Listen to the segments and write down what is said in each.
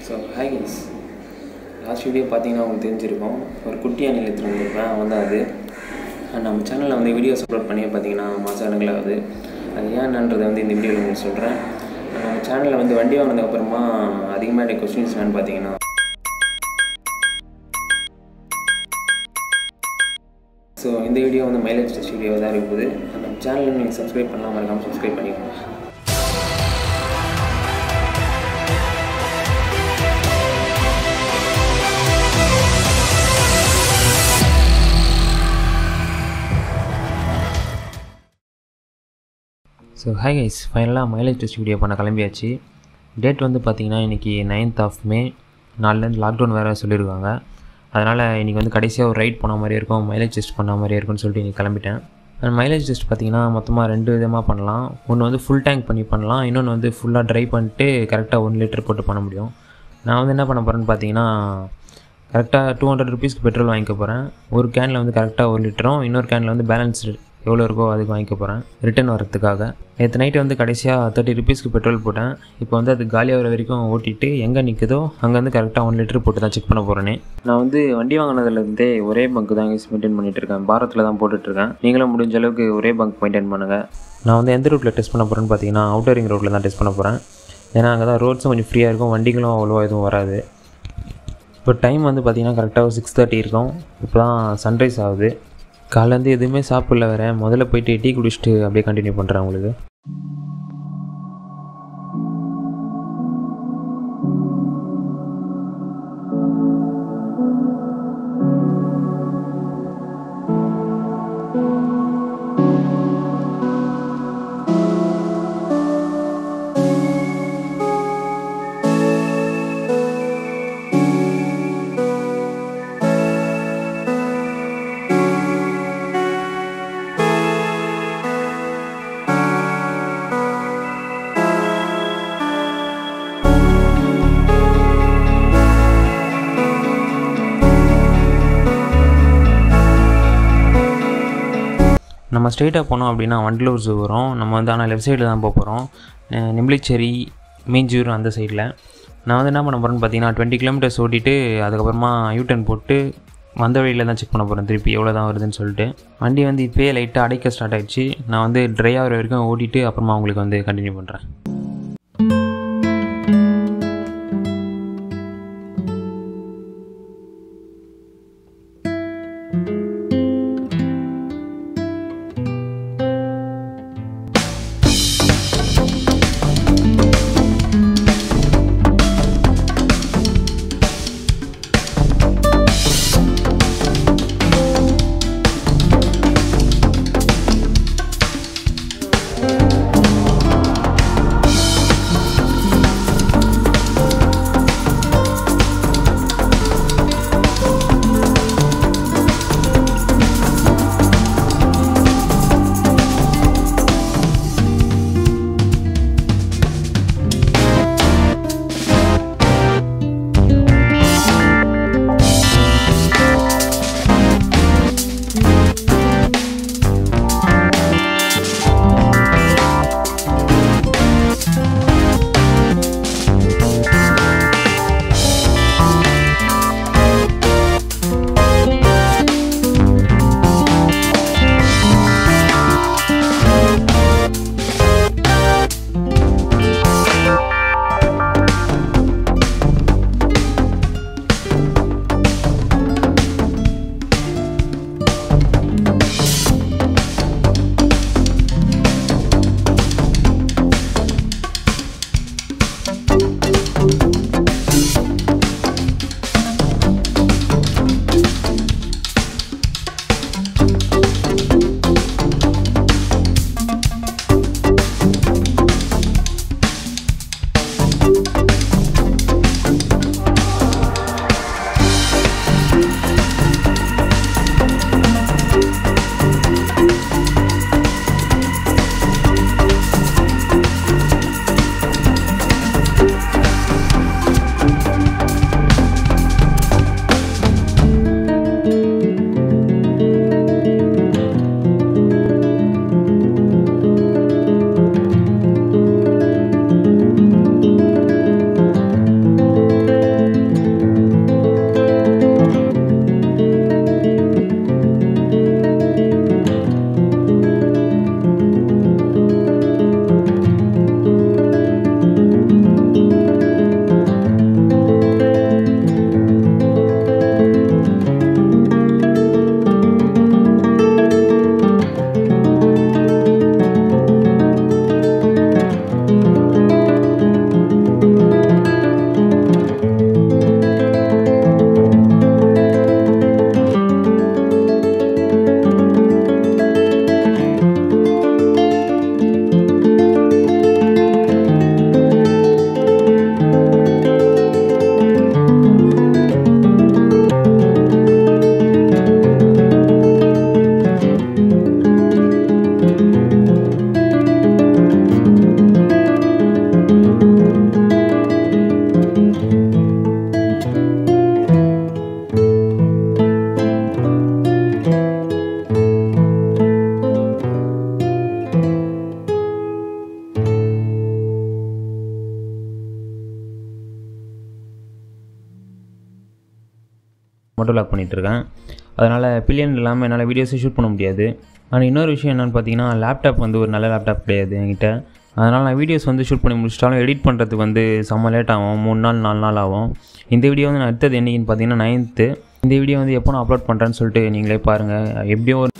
so hi guys last video பார்த்தீங்கன்னா உங்களுக்கு தெரிஞ்சிருக்கும் ஒரு குட்டி அணில் எடுத்துகிட்டு வந்திருப்பேன் அவன் தான் அது And நம்ம சேனலில் வந்து வீடியோஸ் அப்லோட் பண்ணி பார்த்தீங்கன்னா மாதங்கள் ஆகுது அது ஏன்னன்றதை வந்து இந்த வீடியோவில் உங்களுக்கு சொல்கிறேன் நம்ம சேனலில் வந்து வண்டி வாங்கினதுக்கப்புறமா அதிகமாக எனக்கு கொஸ்டின்ஸ் என்னன்னு பார்த்தீங்கன்னா ஸோ இந்த வீடியோ வந்து மைலேஜ் டெஸ்ட் வீடியோ தான் இருக்குது நம்ம சேனலில் நீங்கள் சப்ஸ்கிரைப் பண்ணலாம் மறக்காமல் சப்ஸ்கிரைப் பண்ணிக்கோங்க ஸோ ஹாய் கைஸ் ஃபைனலாக மைலேஜ் டெஸ்ட் வீடியோ பண்ண கிளம்பியாச்சு டேட் வந்து பார்த்தீங்கன்னா இன்றைக்கி நைன்த் ஆஃப் மே நாலுலேருந்து லாக்டவுன் வேறு சொல்லியிருக்காங்க அதனால் இன்றைக்கி வந்து கடைசியாக ஒரு ரைட் போன மாதிரி இருக்கும் மைலேஜ் டெஸ்ட் பண்ண மாதிரி இருக்கும்னு சொல்லிட்டு இன்றைக்கி கிளம்பிட்டேன் அந்த மைலேஜ் டெஸ்ட் பார்த்தீங்கன்னா மொத்தமாக ரெண்டு விதமாக பண்ணலாம் ஒன்று வந்து ஃபுல் டேங்க் பண்ணி பண்ணலாம் இன்னொன்று வந்து ஃபுல்லாக ட்ரை பண்ணிட்டு கரெக்டாக ஒன் லிட்டர் போட்டு பண்ண முடியும் நான் வந்து என்ன பண்ண போகிறேன்னு பார்த்தீங்கன்னா கரெக்டாக டூ ஹண்ட்ரட் ருபீஸ்க்கு பெட்ரோல் வாங்கிக்க போகிறேன் ஒரு கேனில் வந்து கரெக்டாக ஒரு லிட்டரும் இன்னொரு கேனில் வந்து பேலன்ஸ் எவ்வளோ இருக்கோ அதுக்கு வாங்கிக்க போகிறேன் ரிட்டன் வரதுக்காக நேற்று நைட்டு வந்து கடைசியாக தேர்ட்டி ருபீஸ்க்கு பெட்ரோல் போட்டேன் இப்போ வந்து அது காலியாகிற வரைக்கும் ஓட்டிட்டு எங்கே நிற்குதோ அங்கே வந்து கரெக்டாக ஒன் லிட்டர் போட்டு தான் செக் பண்ண போகிறேனே நான் வந்து வண்டி வாங்கினதுலேருந்தே ஒரே பங்க் தான் யூஸ் மெயின்டைன் பண்ணிட்டு இருக்கேன் பாரத்தில் தான் போட்டுட்ருக்கேன் நீங்களும் முடிஞ்ச அளவுக்கு ஒரே பங்க் மெயின்டைன் பண்ணுங்கள் நான் வந்து எந்த ரூட்டில் டெஸ்ட் பண்ண போகிறேன்னு பார்த்தீங்கன்னா அவுட்டர் ரிங் ரோட்டில் தான் டெஸ்ட் பண்ண போகிறேன் ஏன்னா அங்கே தான் ரோட்ஸும் கொஞ்சம் ஃப்ரீயாக இருக்கும் வண்டிகளும் அவ்வளோவா எதுவும் வராது இப்போ டைம் வந்து பார்த்திங்கன்னா கரெக்டாக சிக்ஸ் தேர்ட்டி இருக்கும் இப்போ தான் சன்ரைஸ் ஆகுது காலேருந்து எதுவுமே சாப்பிடல வேறு முதல்ல போயிட்டு டீ குடிச்சிட்டு அப்படியே கண்டினியூ பண்ணுறேன் உங்களுக்கு நம்ம ஸ்ட்ரெயிட்டாக போனோம் அப்படின்னா வண்டலூர் ஜூ வரும் நம்ம வந்து ஆனால் லெஃப்ட் சைடில் தான் போக போகிறோம் நிம்பிளிச்சேரி மீஞ்சூர் அந்த சைடில் நான் வந்து என்ன பண்ண போகிறேன்னு பார்த்தீங்கன்னா டுவெண்ட்டி கிலோமீட்டர்ஸ் ஓட்டிட்டு அதுக்கப்புறமா யூட்டன் போட்டு வந்த வழியில் தான் செக் பண்ண போகிறேன் திருப்பி எவ்வளோ தான் வருதுன்னு சொல்லிட்டு வண்டி வந்து இப்போயே லைட்டாக அடைக்க ஸ்டார்ட் ஆயிடுச்சு நான் வந்து ட்ரை ஆகிற வரைக்கும் ஓட்டிட்டு அப்புறமா உங்களுக்கு வந்து கண்டினியூ பண்ணுறேன் மட்டும் லாக் பண்ணிகிட்ருக்கேன் அதனால் பில்லியன் இல்லாமல் என்னால் வீடியோஸை ஷூட் பண்ண முடியாது ஆனால் இன்னொரு விஷயம் என்னென்னு பார்த்தீங்கன்னா லேப்டாப் வந்து ஒரு நல்ல லேப்டாப் கிடையாது என்கிட்ட அதனால் நான் வீடியோஸ் வந்து ஷூட் பண்ணி முடிச்சிட்டாலும் எடிட் பண்ணுறதுக்கு வந்து செம்ம லேட் ஆகும் மூணு நாள் நாலு நாள் ஆகும் இந்த வீடியோ வந்து நான் எடுத்தது என்றைக்குன்னு பார்த்தீங்கன்னா நைன்த்து இந்த வீடியோ வந்து எப்போ நான் அப்லோட் பண்ணுறேன்னு சொல்லிட்டு நீங்களே பாருங்கள் எப்படியும் ஒரு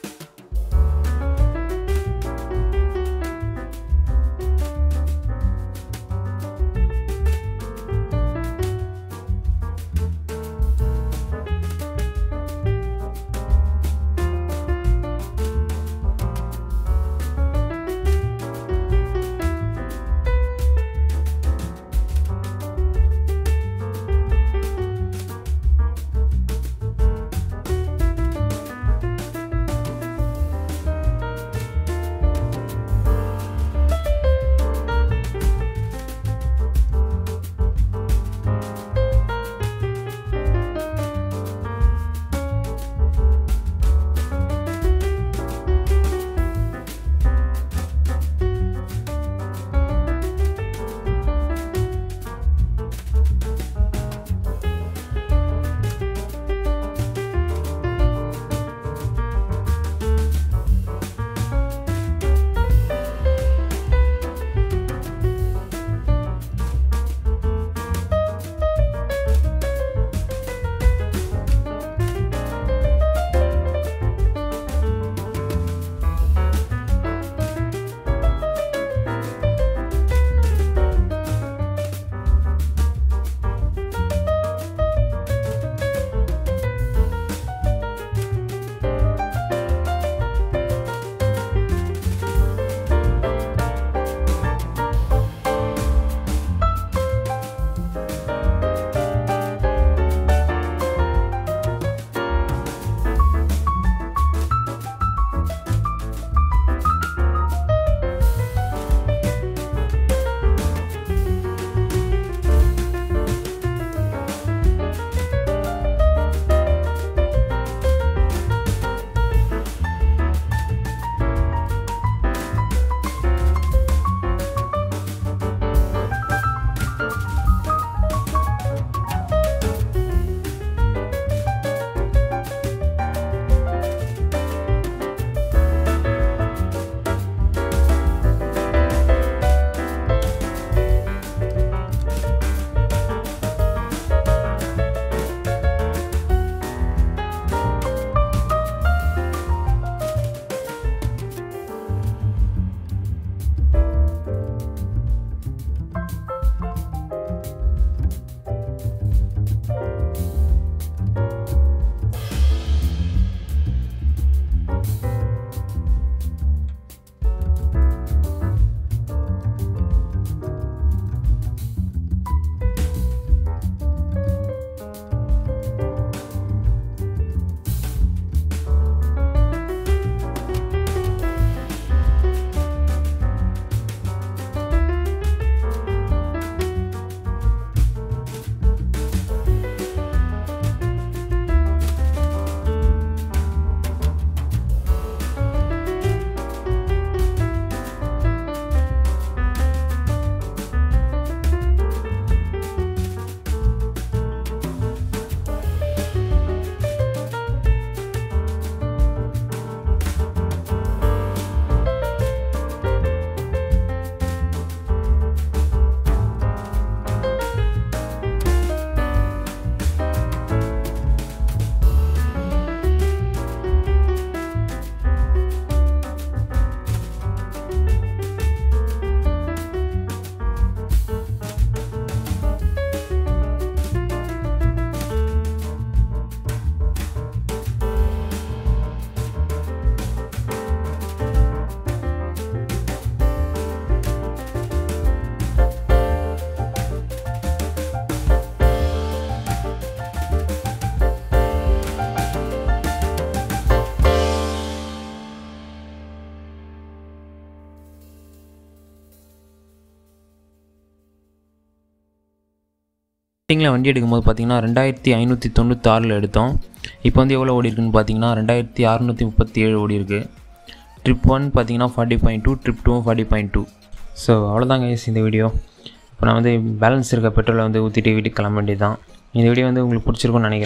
ஸ்டார்டிங்கில் வண்டி எடுக்கும்போது பார்த்தீங்கன்னா ரெண்டாயிரத்தி ஐநூற்றி தொண்ணூத்தாறில் எடுத்தோம் இப்போ வந்து எவ்வளோ ஓடி இருக்குன்னு பார்த்தீங்கன்னா ரெண்டாயிரத்தி அறநூற்றி முப்பத்தி ஏழு ஓடி இருக்கு ட்ரிப் ஒன் பார்த்தீங்கன்னா forty point two trip two forty point two so அவ்வளோதாங்க guys இந்த வீடியோ இப்போ நான் வந்து பேலன்ஸ் இருக்க பெட்ரோலை வந்து ஊற்றிட்டு வீட்டுக்கு கிளம்ப வேண்டியது தான் இந்த வீடியோ வந்து உங்களுக்கு பிடிச்சிருக்கும்னு நினைக்கிறேன்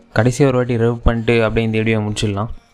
கடைசியாக ஒரு வாட்டி ரிவ் பண்ணிட்டு அப்படியே இந்த வீடியோ முடிச்சிடலாம்